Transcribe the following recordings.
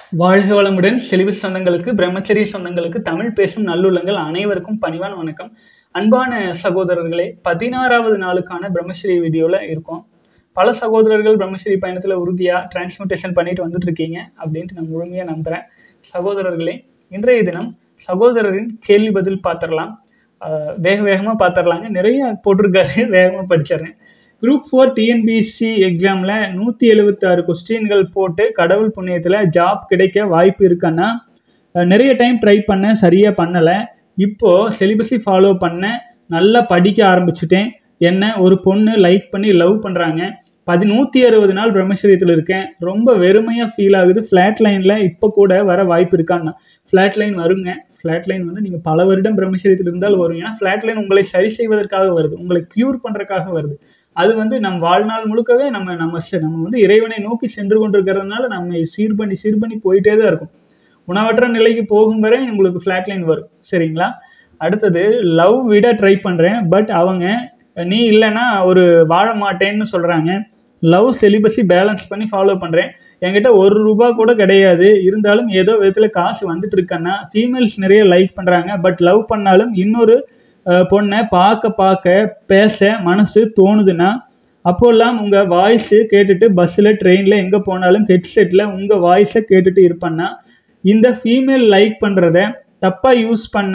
வாழ்க வளமுடன் செலிபஸ் சொந்தங்களுக்கு பிரம்மச்சரிய சொந்தங்களுக்கு தமிழ் பேசும் நல்லுள்ளங்கள் அனைவருக்கும் பணிவான வணக்கம் அன்பான சகோதரர்களே பதினாறாவது நாளுக்கான பிரம்மச்சரி வீடியோவில் இருக்கோம் பல சகோதரர்கள் பிரம்மச்சரி பயணத்தில் உறுதியாக டிரான்ஸ்மிட்டேஷன் பண்ணிட்டு வந்துட்டு இருக்கீங்க அப்படின்ட்டு நான் முழுமையாக நம்புகிறேன் சகோதரர்களே இன்றைய தினம் சகோதரரின் கேள்வி பதில் பார்த்துடலாம் ஆஹ் வேக வேகமாக பார்த்துடலாங்க நிறைய போட்டிருக்காரு வேகமாக படிச்சிடுறேன் குரூப் ஃபோர் டிஎன்பிஎஸ்சி எக்ஸாமில் நூற்றி எழுபத்தாறு கொஸ்டின்கள் போட்டு கடவுள் புண்ணியத்தில் ஜாப் கிடைக்க வாய்ப்பு இருக்கான்னா அஹ் நிறைய டைம் ட்ரை பண்ணேன் சரியாக பண்ணலை இப்போது சிலிபஸை ஃபாலோ பண்ணேன் நல்லா படிக்க ஆரம்பிச்சுட்டேன் என்ன ஒரு பொண்ணு லைக் பண்ணி லவ் பண்ணுறாங்க பதி நூற்றி அறுபது நாள் பிரம்மச்சரியத்தில் இருக்கேன் ரொம்ப வெறுமையாக ஃபீல் ஆகுது ஃப்ளாட் லைனில் இப்போ கூட வர வாய்ப்பு இருக்கான்னா ஃப்ளாட் லைன் வருங்க ஃப்ளாட் லைன் வந்து நீங்கள் பல வருடம் பிரம்மச்சரியத்தில் இருந்தால் வரும் ஏன்னா ஃப்ளாட் லைன் உங்களை சரி செய்வதற்காக வருது உங்களை க்யூர் பண்ணுறதுக்காக வருது அது வந்து நம் வாழ்நாள் முழுக்கவே நம்ம நம்ம செ- நம்ம வந்து இறைவனை நோக்கி சென்று கொண்டிருக்கிறதுனால நம்ம சீர் பண்ணி சீர் பண்ணி போயிட்டே தான் இருக்கும் உணவற்ற நிலைக்கு போகும் வரை உங்களுக்கு ஃப்ளாட் லைன் வரும் சரிங்களா அடுத்தது லவ் விட ட்ரை பண்ணுறேன் பட் அவங்க நீ இல்லைன்னா ஒரு வாழ மாட்டேன்னு சொல்கிறாங்க லவ் செலிபஸி பேலன்ஸ் பண்ணி ஃபாலோ பண்ணுறேன் என்கிட்ட ஒரு ரூபா கூட கிடையாது இருந்தாலும் ஏதோ விதத்தில் காசு வந்துட்டு இருக்கேன்னா ஃபீமேல்ஸ் நிறைய லைக் பண்ணுறாங்க பட் லவ் பண்ணாலும் இன்னொரு அஹ், பொண்ணை பார்க்க பார்க்க பேச மனசு தோணுதுன்னா அப்போல்லாம் உங்கள் வாய்ஸு கேட்டுட்டு பஸ்ஸில் ட்ரெயினில் எங்கே போனாலும் ஹெட்செட்டில் உங்கள் வாய்ஸை கேட்டுட்டு இருப்பேன்னா இந்த ஃபீமேல் லைக் பண்ணுறத தப்பாக யூஸ் பண்ண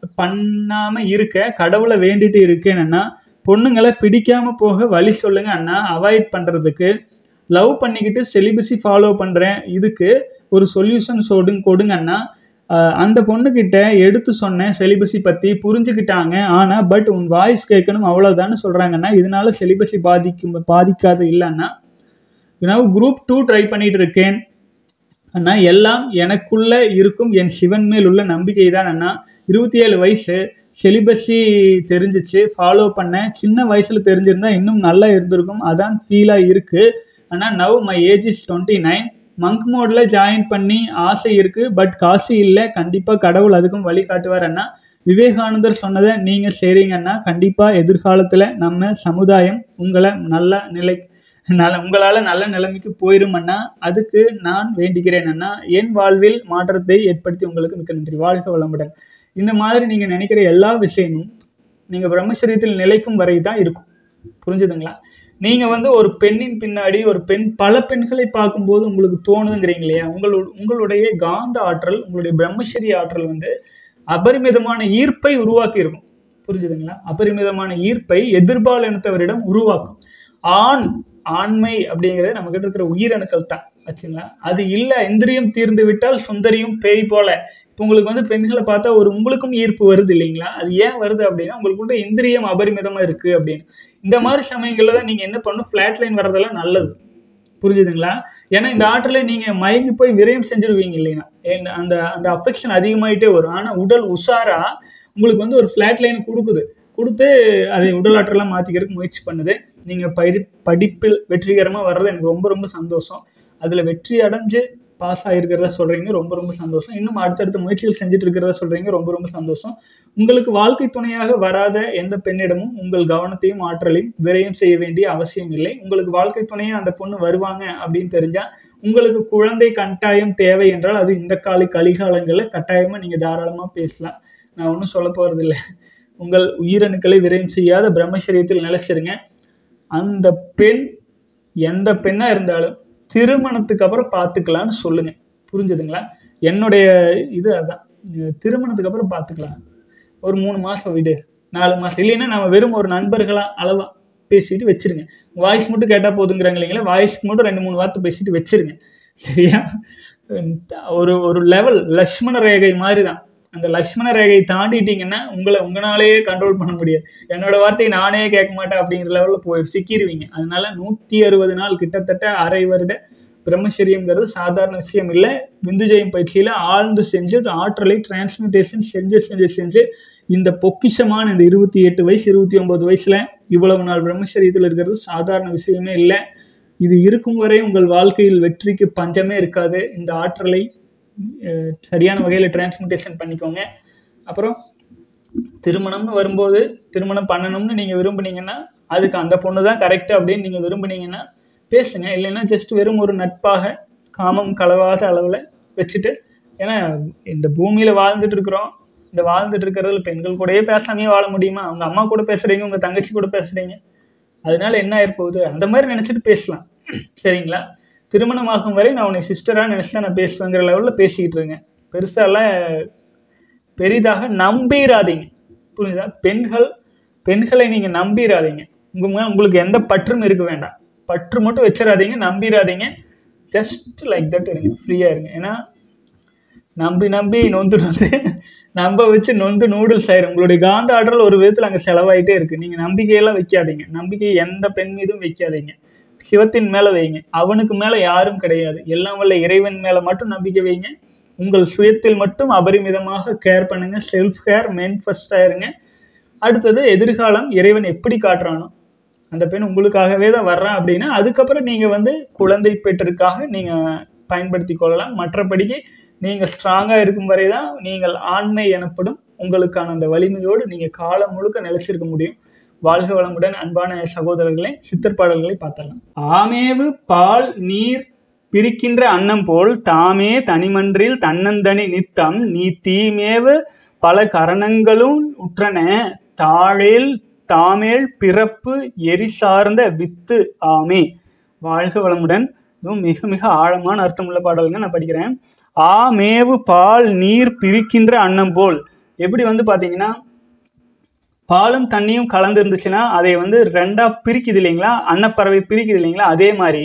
பண்ணாமல் இருக்க கடவுளை வேண்டிட்டு இருக்கேன்னா பொண்ணுங்களை பிடிக்காம போக வழி சொல்லுங்க அண்ணா அவாய்ட் பண்ணுறதுக்கு லவ் பண்ணிக்கிட்டு செலிபஸி ஃபாலோ பண்ணுறேன் இதுக்கு ஒரு சொல்யூஷன் சொடுங்க கொடுங்க அண்ணா ஆஹ் அந்த பொண்ணுக்கிட்ட எடுத்து சொன்னேன் செலிபஸி பற்றி புரிஞ்சுக்கிட்டாங்க ஆனால் பட் உன் வாய்ஸ் கேட்கணும் அவ்வளோதான்னு சொல்கிறாங்கன்னா இதனால செலிபஸி பாதிக்கும் பாதிக்காது இல்லைன்னா நான் குரூப் டூ ட்ரை பண்ணிட்டு இருக்கேன் அண்ணா எல்லாம் எனக்குள்ள இருக்கும் என் சிவன் மேல் உள்ள நம்பிக்கை தான் அண்ணா இருபத்தி ஏழு வயசு செலிபஸி தெரிஞ்சிச்சு ஃபாலோ பண்ணேன் சின்ன வயசில் தெரிஞ்சிருந்தா இன்னும் நல்லா இருந்திருக்கும் அதான் ஃபீலாக இருக்குது ஆனால் now my age is twenty nine monk மோடில் ஜாயின் பண்ணி ஆசை இருக்குது பட் காசு இல்லை கண்டிப்பாக கடவுள் அதுக்கும் வழி காட்டுவார் அண்ணா விவேகானந்தர் சொன்னதை நீங்கள் செய்கிறீங்கன்னா கண்டிப்பாக எதிர்காலத்தில் நம்ம சமுதாயம் உங்களை நல்ல நிலை நல்ல உங்களால் நல்ல நிலைமைக்கு போயிரும் அண்ணா அதுக்கு நான் வேண்டிக்கிறேன் அண்ணா என் வாழ்வில் மாற்றத்தை ஏற்படுத்தி உங்களுக்கு மிக்க நன்றி வாழ்க வளமுடன் இந்த மாதிரி நீங்கள் நினைக்கிற எல்லா விஷயமும் நீங்கள் பிரம்மச்சரியத்தில் நிலைக்கும் வரை தான் இருக்கும் புரிஞ்சுதுங்களா நீங்கள் வந்து ஒரு பெண்ணின் பின்னாடி ஒரு பெண் பல பெண்களை பார்க்கும்போது உங்களுக்கு தோணுதுங்கிறீங்க இல்லையா உங்களோட உங்களுடைய காந்த ஆற்றல் உங்களுடைய பிரம்மச்சரிய ஆற்றல் வந்து அபரிமிதமான ஈர்ப்பை உருவாக்கி இருக்கும் புரிஞ்சுதுங்களா அபரிமிதமான ஈர்ப்பை எதிர்பால் இனத்தவரிடம் உருவாக்கும் ஆண் ஆண்மை அப்படிங்கிறது நம்ம கிட்ட இருக்கிற உயிரணுக்கள் தான் ஆச்சுங்களா அது இல்லை இந்திரியம் தீர்ந்து விட்டால் சுந்தரியும் பேய் போல இப்போ உங்களுக்கு வந்து பெண்களை பார்த்தா ஒரு உங்களுக்கும் ஈர்ப்பு வருது இல்லைங்களா அது ஏன் வருது அப்படின்னா உங்களுக்குள்ள இந்திரியம் அபரிமிதமா இருக்கு அப்படின்னு இந்த மாதிரி சமயங்கள்ல தான் நீங்க என்ன பண்ணணும் ஃபிளாட் லைன் வர்றதெல்லாம் நல்லது புரிஞ்சுதுங்களா ஏன்னா இந்த ஆற்றலை நீங்க மயங்கி போய் விரயம் செஞ்சிருவீங்க இல்லைன்னா ஏன்னா அந்த அந்த அஃபெக்ஷன் அதிகமாயிட்டே வரும் ஆனா உடல் உஷாரா உங்களுக்கு வந்து ஒரு ஃபிளாட் லைன் கொடுக்குது கொடுத்து அதை உடல் ஆற்றலாம் மாற்றிக்கிறதுக்கு முயற்சி பண்ணுது நீங்கள் படி படிப்பில் வெற்றிகரமாக வர்றது எனக்கு ரொம்ப ரொம்ப சந்தோஷம் அதில் வெற்றி அடைஞ்சு பாஸ் ஆகிருக்கிறதா சொல்கிறீங்க ரொம்ப ரொம்ப சந்தோஷம் இன்னும் அடுத்தடுத்த முயற்சிகள் செஞ்சுட்டு இருக்கிறதா சொல்கிறீங்க ரொம்ப ரொம்ப சந்தோஷம் உங்களுக்கு வாழ்க்கை துணையாக வராத எந்த பெண்ணிடமும் உங்கள் கவனத்தையும் ஆற்றலையும் விரயம் செய்ய வேண்டிய அவசியம் இல்லை உங்களுக்கு வாழ்க்கை துணையாக அந்த பொண்ணு வருவாங்க அப்படின்னு தெரிஞ்சால் உங்களுக்கு குழந்தை கட்டாயம் தேவை என்றால் அது இந்த கால கலிகாலங்களில் கட்டாயமாக நீங்கள் தாராளமாக பேசலாம் நான் ஒன்றும் சொல்ல போகிறதில்ல உங்கள் உயிரணுக்களை விரயம் செய்யாத பிரம்மச்சரியத்தில் நிலைச்சிருங்க அந்த பெண் எந்த பெண்ணாக இருந்தாலும் திருமணத்துக்கு அப்புறம் பார்த்துக்கலான்னு சொல்லுங்க புரிஞ்சுதுங்களா என்னுடைய இது அதான் அஹ் திருமணத்துக்கு அப்புறம் பார்த்துக்கலாம் ஒரு மூணு மாதம் விடு நாலு மாதம் இல்லைன்னா நம்ம வெறும் ஒரு நண்பர்களாக அளவாக பேசிட்டு வச்சிருங்க வாய்ஸ் மட்டும் கேட்டால் போதுங்கிறாங்க இல்லைங்களா வாய்ஸ்க்கு மட்டும் ரெண்டு மூணு வார்த்தை பேசிட்டு வச்சிருங்க சரியா ஒரு ஒரு லெவல் லக்ஷ்மண ரேகை மாதிரி தான் அந்த லக்ஷ்மண ரேகையை தாண்டிட்டீங்கன்னா உங்களை உங்களாலேயே கண்ட்ரோல் பண்ண முடியாது என்னோட வார்த்தையை நானே கேட்க மாட்டேன் அப்படிங்கிற லெவலில் போய் சிக்கிடுவீங்க அதனால நூற்றி அறுபது நாள் கிட்டத்தட்ட அரை வருட பிரம்மச்சரியம்ங்கிறது சாதாரண விஷயம் இல்லை விந்துஜயம் பயிற்சியில் ஆழ்ந்து செஞ்சு ஆற்றலை டிரான்ஸ்மிட்டேஷன் செஞ்சு செஞ்சு செஞ்சு இந்த பொக்கிஷமான இந்த இருபத்தி எட்டு வயசு இருபத்தி ஒன்பது வயசுல இவ்வளவு நாள் பிரம்மச்சரியத்தில் இருக்கிறது சாதாரண விஷயமே இல்லை இது இருக்கும் வரை உங்கள் வாழ்க்கையில் வெற்றிக்கு பஞ்சமே இருக்காது இந்த ஆற்றலை அஹ், சரியான வகையில் டிரான்ஸ்மிட்டேஷன் பண்ணிக்கோங்க அப்புறம் திருமணம்னு வரும்போது திருமணம் பண்ணணும்னு நீங்கள் விரும்புனீங்கன்னா அதுக்கு அந்த பொண்ணு தான் கரெக்டு அப்படின்னு நீங்கள் விரும்புனீங்கன்னா பேசுங்க இல்லைன்னா ஜஸ்ட் வெறும் ஒரு நட்பாக காமம் கலவாத அளவில் வச்சுட்டு ஏன்னா இந்த பூமியில வாழ்ந்துட்டு இருக்கிறோம் இந்த வாழ்ந்துட்டு இருக்கிறதுல பெண்கள் கூடயே பேசாமையே வாழ முடியுமா உங்க அம்மா கூட பேசுறீங்க உங்க தங்கச்சி கூட பேசுறீங்க அதனால என்ன ஆயிருப்போகுது அந்த மாதிரி நினைச்சிட்டு பேசலாம் சரிங்களா திருமணமாகும் வரை நான் உன்னை சிஸ்டரா நினைச்சு தான் நான் பேசுவேங்கிற லெவல்ல பேசிக்கிட்டு இருக்கேன் பெருசாலாம் பெரிதாக நம்பிராதீங்க புரியுதா பெண்கள் பெண்களை நீங்க நம்பிராதீங்க உங்க மேல உங்களுக்கு எந்த பற்றும் இருக்க வேண்டாம் பற்று மட்டும் வச்சிடாதீங்க நம்பிராதீங்க ஜஸ்ட் லைக் தட் இருங்க ஃப்ரீயா இருங்க ஏன்னா நம்பி நம்பி நொந்து நொந்து நம்ப வச்சு நொந்து நூடுல்ஸ் ஆயிரும் உங்களுடைய காந்த ஆற்றல் ஒரு விதத்தில் அங்கே செலவாயிட்டே இருக்கு நீங்க நம்பிக்கையெல்லாம் வைக்காதீங்க நம்பிக்கை எந்த பெண் மீதும் வைக்காதீங்க சிவத்தின் மேல வைங்க அவனுக்கு மேல யாரும் கிடையாது எல்லாம் வல்ல இறைவன் மேல மட்டும் நம்பிக்கை வைங்க உங்கள் சுயத்தில் மட்டும் அபரிமிதமாக கேர் பண்ணுங்க செல்ஃப் கேர் மென் ஃபர்ஸ்டா இருங்க அடுத்தது எதிர்காலம் இறைவன் எப்படி காட்டுறானோ அந்த பெண் உங்களுக்காகவே தான் வர்றான் அப்படின்னா அதுக்கப்புறம் நீங்க வந்து குழந்தை பெற்றிற்காக நீங்க பயன்படுத்தி கொள்ளலாம் மற்றபடிக்கு நீங்க ஸ்ட்ராங்கா இருக்கும் வரை தான் நீங்கள் ஆண்மை எனப்படும் உங்களுக்கான அந்த வலிமையோடு நீங்க காலம் முழுக்க நிலைச்சிருக்க முடியும் வாழ்க வளமுடன் அன்பான சகோதரர்களை சித்தர் பாடல்களை பார்த்தரலாம் ஆமேவு பால் நீர் பிரிக்கின்ற அன்னம் போல் தாமே தனிமன்றில் தன்னந்தனி நித்தம் நீ தீமேவு பல கரணங்களும் உற்றன தாழேல் தாமேல் பிறப்பு எரி சார்ந்த வித்து ஆமே வாழ்க வளமுடன் இதுவும் மிக மிக ஆழமான அர்த்தமுள்ள பாடல்கள் நான் படிக்கிறேன் ஆமேவு பால் நீர் பிரிக்கின்ற அன்னம் போல் எப்படி வந்து பாத்தீங்கன்னா பாலும் தண்ணியும் கலந்து இருந்துச்சுன்னா அதை வந்து ரெண்டா பிரிக்குது இல்லைங்களா அன்னப்பறவை பிரிக்குது இல்லைங்களா அதே மாதிரி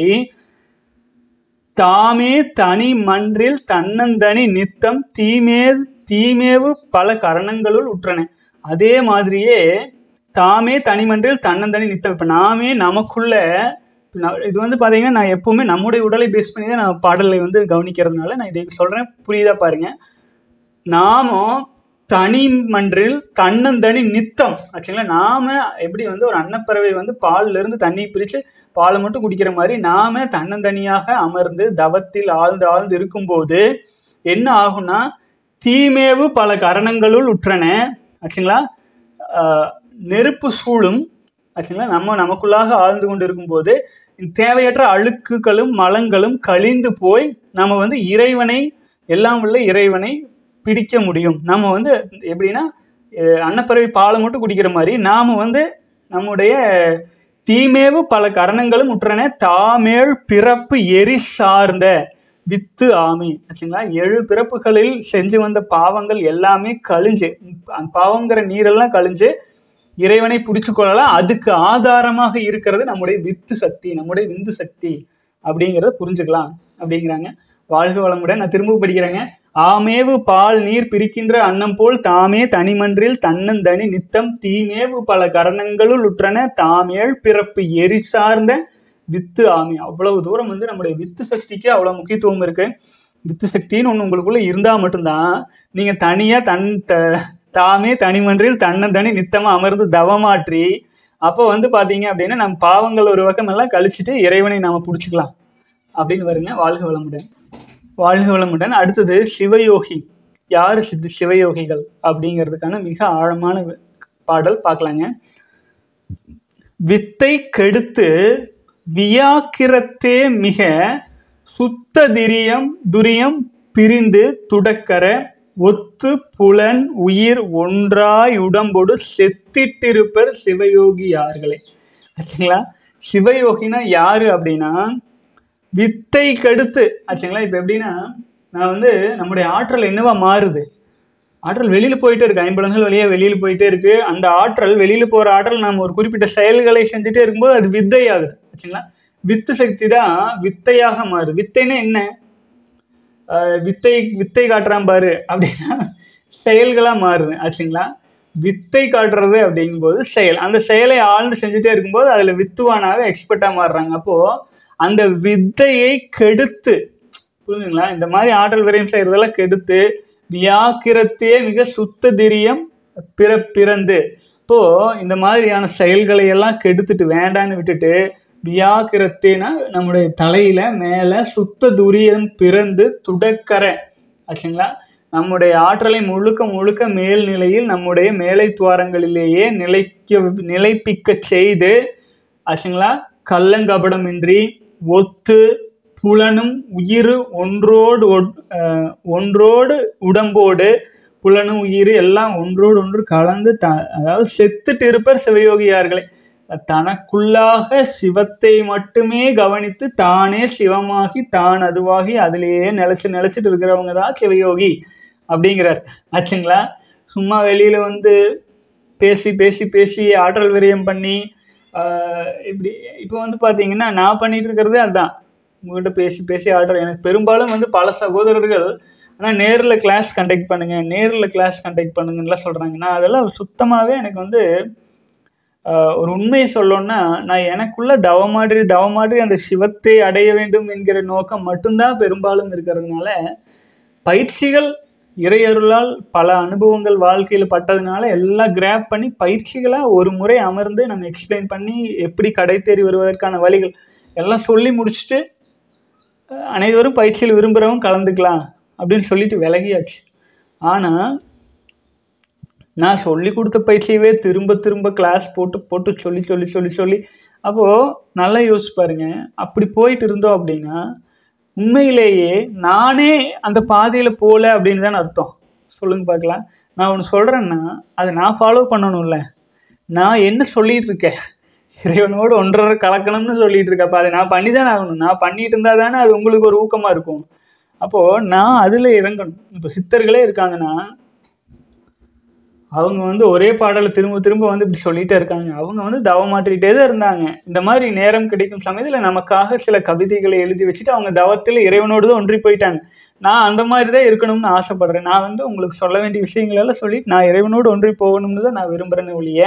தாமே தனி மன்றில் தன்னந்தனி நித்தம் தீமே தீமேவு பல கரணங்களுள் உற்றன அதே மாதிரியே தாமே தனிமன்றில் தன்னந்தனி நித்தம் இப்போ நாமே நமக்குள்ள நான் இது வந்து பார்த்தீங்கன்னா நான் எப்பவுமே நம்முடைய உடலை பேஸ் பண்ணி தான் நான் பாடலை வந்து கவனிக்கிறதுனால நான் இதை சொல்கிறேன் புரியுதா பாருங்க நாமும் தனி மன்றில் தன்னந்தனி நித்தம் ஆச்சுங்களா நாம எப்படி வந்து ஒரு அன்னப்பறவை வந்து பால்ல இருந்து தண்ணி பிரித்து பாலை மட்டும் குடிக்கிற மாதிரி நாம தன்னந்தனியாக அமர்ந்து தவத்தில் ஆழ்ந்து ஆழ்ந்து இருக்கும்போது என்ன ஆகும்னா தீமேவு பல கரணங்களுள் உற்றன ஆச்சுங்களா ஆஹ் நெருப்பு சூழும் ஆச்சுங்களா நம்ம நமக்குள்ளாக ஆழ்ந்து கொண்டு இருக்கும்போது தேவையற்ற அழுக்குகளும் மலங்களும் கழிந்து போய் நம்ம வந்து இறைவனை எல்லாம் உள்ள இறைவனை பிடிக்க முடியும் நம்ம வந்து எப்படின்னா அஹ் அன்னப்பறவை பாலை மட்டும் குடிக்கிற மாதிரி நாம வந்து நம்முடைய தீமேவு பல கரணங்களும் உற்றன தாமேல் பிறப்பு எரி சார்ந்த வித்து ஆமி ஆச்சுங்களா ஏழு பிறப்புகளில் செஞ்சு வந்த பாவங்கள் எல்லாமே கழிஞ்சு அந்த பாவங்கிற நீரெல்லாம் கழிஞ்சு இறைவனை பிடிச்சு கொள்ளலாம் அதுக்கு ஆதாரமாக இருக்கிறது நம்முடைய வித்து சக்தி நம்முடைய விந்து சக்தி அப்படிங்கிறத புரிஞ்சுக்கலாம் அப்படிங்கிறாங்க வாழ்க வளமுடன் நான் திரும்ப படிக்கிறேங்க ஆமேவு பால் நீர் பிரிக்கின்ற அன்னம் போல் தாமே தனிமன்றில் தன்னந்தனி நித்தம் தீமேவு பல கரணங்களுள் உற்றன தாமேல் பிறப்பு எரி சார்ந்த வித்து ஆமி அவ்வளவு தூரம் வந்து நம்முடைய வித்து சக்திக்கு அவ்வளவு முக்கியத்துவம் இருக்கு வித்து சக்தின்னு ஒன்று உங்களுக்குள்ள இருந்தா மட்டும்தான் நீங்க தனியா தன் த- தாமே தனிமன்றில் தன்னந்தனி நித்தமா அமர்ந்து தவமாற்றி அப்போ வந்து பாத்தீங்க அப்படின்னா நம்ம பாவங்கள் ஒரு பக்கம் எல்லாம் கழிச்சிட்டு இறைவனை நாம பிடிச்சிக்கலாம் அப்படின்னு வருங்க வாழ்க வளமுடன் வாழ்க வளமுடன் அடுத்தது சிவயோகி யார் சித்து சிவயோகிகள் அப்படிங்கிறதுக்கான மிக ஆழமான வி- பாடல் பார்க்கலாங்க வித்தை கெடுத்து வியாக்கிரத்தே மிக சுத்த திரியம் துரியம் பிரிந்து துடக்கர ஒத்து புலன் உயிர் ஒன்றாய் உடம்பொடு செத்திட்டிருப்பர் சிவயோகியார்களே ஆச்சுங்களா சிவயோகினா யாரு அப்படின்னா வித்தை கெடுத்து ஆச்சுங்களா இப்போ எப்படின்னா நான் வந்து நம்முடைய ஆற்றல் என்னவா மாறுது ஆற்றல் வெளியில போயிட்டே இருக்கு ஐம்பலங்கள் வழியா வெளியில போயிட்டே இருக்கு அந்த ஆற்றல் வெளியில போற ஆற்றல் நம்ம ஒரு குறிப்பிட்ட செயல்களை செஞ்சுட்டே இருக்கும்போது அது வித்தை ஆகுது ஆச்சுங்களா வித்து சக்தி தான் வித்தையாக மாறுது வித்தைன்னா என்ன ஆஹ் வித்தை வித்தை காட்டுறான் பாரு அப்படின்னா செயல்களா மாறுது ஆச்சுங்களா வித்தை காட்டுறது அப்படிங்கும்போது செயல் அந்த செயலை ஆழ்ந்து செஞ்சுட்டே இருக்கும்போது அதுல வித்துவானாவே எக்ஸ்பர்ட்டா மாறுறாங்க அப்போ அந்த வித்தையை கெடுத்து புரிஞ்சுங்களா இந்த மாதிரி ஆற்றல் விரயம் செய்யறதெல்லாம் கெடுத்து வியாக்கிரத்தே மிக சுத்த திரியம் பிற பிறந்து இப்போ இந்த மாதிரியான செயல்களை எல்லாம் கெடுத்துட்டு வேண்டான்னு விட்டுட்டு வியாக்கிரத்தேனா நம்முடைய தலையில மேல சுத்த துரியம் பிறந்து துடக்கரை ஆச்சுங்களா நம்முடைய ஆற்றலை முழுக்க முழுக்க மேல்நிலையில் நம்முடைய மேலை துவாரங்களிலேயே நிலைக்க நிலைப்பிக்க செய்து ஆச்சுங்களா கள்ளங்கபடமின்றி ஒத்து புலனும் உயிர் ஒன்றோடு ஒட்- அஹ், ஒன்றோடு உடம்போடு புலனும் உயிர் எல்லாம் ஒன்றோடு ஒன்று கலந்து த அதாவது செத்துட்டு இருப்பர் சிவயோகியார்களே தனக்குள்ளாக சிவத்தை மட்டுமே கவனித்து தானே சிவமாகி தான் அதுவாகி அதிலேயே நிலைச்சு நிலைச்சிட்டு இருக்கிறவங்க தான் சிவயோகி அப்படிங்கிறார் ஆச்சுங்களா சும்மா வெளியில வந்து பேசி பேசி பேசி ஆற்றல் விரயம் பண்ணி ஆஹ், இப்படி இப்போ வந்து பார்த்தீங்கன்னா நான் பண்ணிட்டு இருக்கிறதே அதுதான் உங்ககிட்ட பேசி பேசி ஆற்றல் எனக்கு பெரும்பாலும் வந்து பல சகோதரர்கள் ஆனால் நேரில் கிளாஸ் கண்டக்ட் பண்ணுங்க நேரில் கிளாஸ் கண்டக்ட் பண்ணுங்கன்னுலாம் சொல்கிறாங்க நான் அதெல்லாம் சுத்தமாகவே எனக்கு வந்து ஆஹ், ஒரு உண்மையை சொல்லணும்னா நான் எனக்குள்ள தவமாற்றி தவமாற்றி அந்த சிவத்தை அடைய வேண்டும் என்கிற நோக்கம் மட்டும்தான் பெரும்பாலும் இருக்கிறதுனால பயிற்சிகள் இறையருளால் பல அனுபவங்கள் வாழ்க்கையில் பட்டதுனால எல்லாம் கிராப் பண்ணி பயிற்சிகளாக ஒரு முறை அமர்ந்து நம்ம எக்ஸ்பிளைன் பண்ணி எப்படி கடை தேறி வருவதற்கான வழிகள் எல்லாம் சொல்லி முடிச்சுட்டு அஹ், அனைவரும் பயிற்சியில் விரும்புகிறவங்க கலந்துக்கலாம் அப்படின்னு சொல்லிட்டு விலகியாச்சு ஆனால் நான் சொல்லி கொடுத்த பயிற்சியவே திரும்ப திரும்ப கிளாஸ் போட்டு போட்டு சொல்லி சொல்லி சொல்லி சொல்லி அப்போது நல்லா யோசிச்சு பாருங்க அப்படி போயிட்டு இருந்தோம் அப்படின்னா உண்மையிலேயே நானே அந்த பாதையில் போகல அப்படின்னு தான் அர்த்தம் சொல்லுங்க பார்க்கலாம் நான் ஒன்று சொல்கிறேன்னா அதை நான் ஃபாலோ பண்ணணும்ல நான் என்ன சொல்லிட்டு இருக்கேன் இறைவனோடு ஒன்றரை கலக்கணும்னு சொல்லிட்டு இருக்கேன் அப்போ அதை நான் பண்ணி தானே ஆகணும் நான் பண்ணிட்டு இருந்தால் தானே அது உங்களுக்கு ஒரு ஊக்கமாக இருக்கும் அப்போது நான் அதில் இறங்கணும் இப்போ சித்தர்களே இருக்காங்கன்னா அவங்க வந்து ஒரே பாடலை திரும்ப திரும்ப வந்து இப்படி சொல்லிட்டே இருக்காங்க அவங்க வந்து தவமாற்றிக்கிட்டே தான் இருந்தாங்க இந்த மாதிரி நேரம் கிடைக்கும் சமயத்தில் நமக்காக சில கவிதைகளை எழுதி வச்சுட்டு அவங்க தவத்தில் இறைவனோடு தான் ஒன்றி போயிட்டாங்க நான் அந்த மாதிரி தான் இருக்கணும்னு ஆசைப்படுறேன் நான் வந்து உங்களுக்கு சொல்ல வேண்டிய விஷயங்களெல்லாம் சொல்லி நான் இறைவனோடு ஒன்றி போகணும்னு தான் நான் விரும்புகிறேன்னு ஒழிய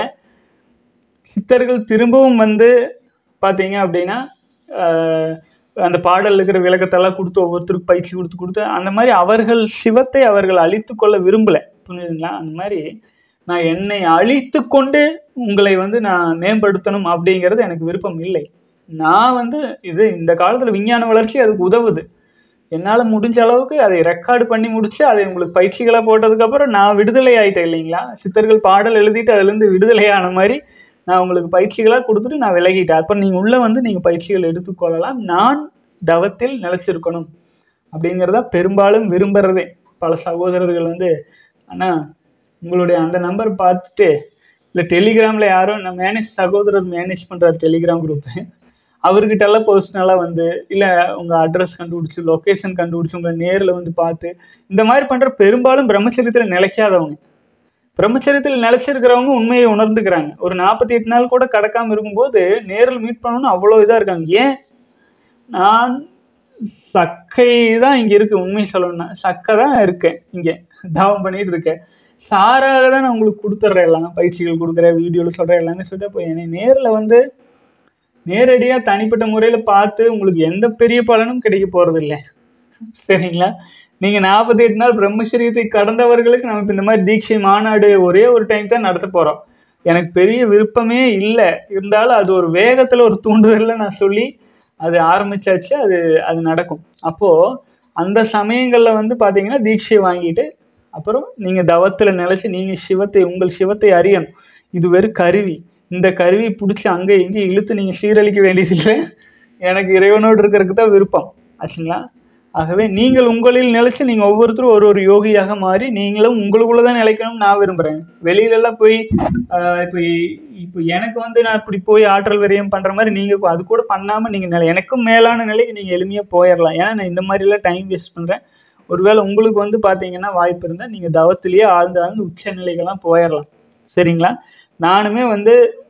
சித்தர்கள் திரும்பவும் வந்து பார்த்தீங்க அப்படின்னா ஆஹ், அந்த பாடல் இருக்கிற விளக்கத்தெல்லாம் கொடுத்து ஒவ்வொருத்தருக்கும் பயிற்சி கொடுத்து கொடுத்து அந்த மாதிரி அவர்கள் சிவத்தை அவர்கள் அழித்து கொள்ள விரும்பலை புரியுதுங்களா அந்த மாதிரி நான் என்னை அழித்து கொண்டு உங்களை வந்து நான் மேம்படுத்தணும் அப்படிங்கிறது எனக்கு விருப்பம் இல்லை நான் வந்து இது இந்த காலத்தில் விஞ்ஞான வளர்ச்சி அதுக்கு உதவுது என்னால் முடிஞ்ச அளவுக்கு அதை ரெக்கார்டு பண்ணி முடிச்சு அதை உங்களுக்கு பயிற்சிகளை போட்டதுக்கப்புறம் நான் விடுதலை ஆயிட்டேன் இல்லைங்களா சித்தர்கள் பாடல் எழுதிட்டு அதுலேருந்து விடுதலை ஆன மாதிரி நான் உங்களுக்கு பயிற்சிகளாக கொடுத்துட்டு நான் விலகிட்டேன் அப்போ நீங்கள் உள்ளே வந்து நீங்கள் பயிற்சிகள் எடுத்துக்கொள்ளலாம் நான் தவத்தில் நிலைச்சிருக்கணும் அப்படிங்கிறதா பெரும்பாலும் விரும்புகிறதே பல சகோதரர்கள் வந்து அண்ணா உங்களுடைய அந்த நம்பர் பார்த்துட்டு இல்லை டெலிகிராமில் யாரோ நான் மேனேஜ் சகோதரர் மேனேஜ் பண்ணுறாரு டெலிகிராம் குரூப்பு அவர்கிட்டலாம் பர்சனலாக வந்து இல்லை உங்கள் அட்ரஸ் கண்டுபிடிச்சி லொக்கேஷன் கண்டுபிடிச்சி உங்களை நேரில் வந்து பார்த்து இந்த மாதிரி பண்ணுற பெரும்பாலும் பிரம்மச்சரியத்தில் நிலைக்காதவங்க பிரம்மச்சரியத்தில் நிலைச்சிருக்கிறவங்க உண்மையை உணர்ந்துக்கிறாங்க ஒரு நாற்பத்தி எட்டு நாள் கூட கடக்காமல் இருக்கும்போது நேரில் மீட் பண்ணணும்னு அவ்வளோ இதாக இருக்காங்க ஏன் நான் சக்கை தான் இங்கே இருக்குது உண்மை சொல்லணும்னா சக்கை தான் இருக்கேன் இங்கே தவம் பண்ணிட்டு இருக்கேன் சாராக தான் நான் உங்களுக்கு கொடுத்துட்றேன் எல்லாம் பயிற்சிகள் கொடுக்குறேன் வீடியோவில் சொல்கிறேன் எல்லாமே சொல்லிட்டு போய் என்னை நேரில் வந்து நேரடியாக தனிப்பட்ட முறையில் பார்த்து உங்களுக்கு எந்த பெரிய பலனும் கிடைக்க போகிறது இல்லை சரிங்களா நீங்கள் நாற்பத்தி எட்டு நாள் பிரம்மச்சரியத்தை கடந்தவர்களுக்கு நம்ம இப்போ இந்த மாதிரி தீட்சை மாநாடு ஒரே ஒரு டைம் தான் நடத்த போகிறோம் எனக்கு பெரிய விருப்பமே இல்லை இருந்தாலும் அது ஒரு வேகத்தில் ஒரு தூண்டுதலில் நான் சொல்லி அது ஆரம்பிச்சாச்சு அது அது நடக்கும் அப்போது அந்த சமயங்களில் வந்து பார்த்தீங்கன்னா தீட்சை வாங்கிட்டு அப்புறம் நீங்கள் தவத்தில் நிலச்சி நீங்கள் சிவத்தை உங்கள் சிவத்தை அறியணும் இது வெறும் கருவி இந்த கருவி பிடிச்சி அங்கே இங்கே இழுத்து நீங்கள் சீரழிக்க வேண்டியதில்லை எனக்கு இறைவனோடு இருக்கிறதுக்கு தான் விருப்பம் ஆச்சுங்களா ஆகவே நீங்கள் உங்களில் நிலைச்சு நீங்கள் ஒவ்வொருத்தரும் ஒரு ஒரு யோகியாக மாறி நீங்களும் உங்களுக்குள்ள தான் நிலைக்கணும்னு நான் விரும்புகிறேன் வெளியிலலாம் போய் ஆஹ் இப்போ இப்போ எனக்கு வந்து நான் இப்படி போய் ஆற்றல் விரயம் பண்ணுற மாதிரி நீங்கள் அது கூட பண்ணாமல் நீங்கள் நிலை எனக்கும் மேலான நிலைக்கு நீங்கள் எளிமையாக போயிடலாம் ஏன்னா நான் இந்த மாதிரிலாம் டைம் வேஸ்ட் பண்ணுறேன் ஒருவேளை உங்களுக்கு வந்து பார்த்தீங்கன்னா வாய்ப்பு இருந்தால் நீங்கள் தவத்திலேயே ஆழ்ந்து ஆழ்ந்து உச்ச நிலைக்கெல்லாம் போயிடலாம் சரிங்களா நானுமே வந்து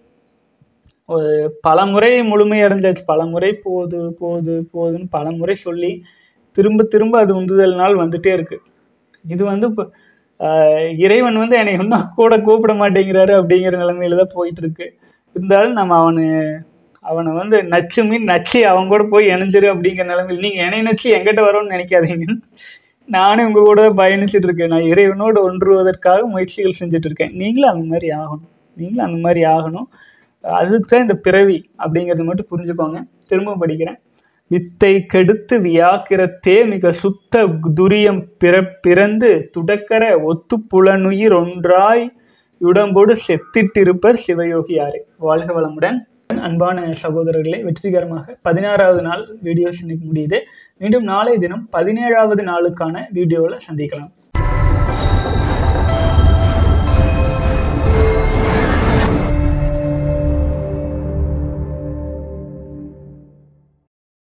ஒரு பல முறை முழுமை அடைஞ்சாச்சு பல முறை போகுது போகுது போகுதுன்னு பல முறை சொல்லி திரும்ப திரும்ப அது உந்துதல்னால் வந்துட்டே இருக்கு இது வந்து இப்போ ஆஹ், இறைவன் வந்து என்னை இன்னும் கூட கூப்பிட மாட்டேங்கிறாரு அப்படிங்கிற நிலைமையில தான் போயிட்டு இருக்கு இருந்தாலும் நம்ம அவனு அவனை வந்து நச்சு மீன் நச்சு அவன் கூட போய் இணைஞ்சிரு அப்படிங்கிற நிலைமையில் நீங்கள் என்னை நச்சு எங்கிட்ட வரோன்னு நினைக்காதீங்க நானே உங்கள் கூட தான் பயணிச்சுட்டு இருக்கேன் நான் இறைவனோடு ஒன்றுவதற்காக முயற்சிகள் செஞ்சுட்டு இருக்கேன் நீங்களும் அந்த மாதிரி ஆகணும் நீங்களும் அந்த மாதிரி ஆகணும் அதுக்கு தான் இந்த பிறவி அப்படிங்கிறது மட்டும் புரிஞ்சுக்கோங்க திரும்ப படிக்கிறேன் வித்தை கெடுத்து வியாக்கிரத்தே மிக சுத்த துரியம் பிற பிறந்து துடக்கர ஒத்து புலனுயிர் ஒன்றாய் உடம்போடு செத்திட்டிருப்பர் சிவயோகியாரே வாழ்க வளமுடன் அன்பான சகோதரர்களே வெற்றிகரமாக பதினாறாவது நாள் வீடியோஸ் இன்னைக்கு முடியுது மீண்டும் நாளை தினம் பதினேழாவது நாளுக்கான வீடியோவில் சந்திக்கலாம்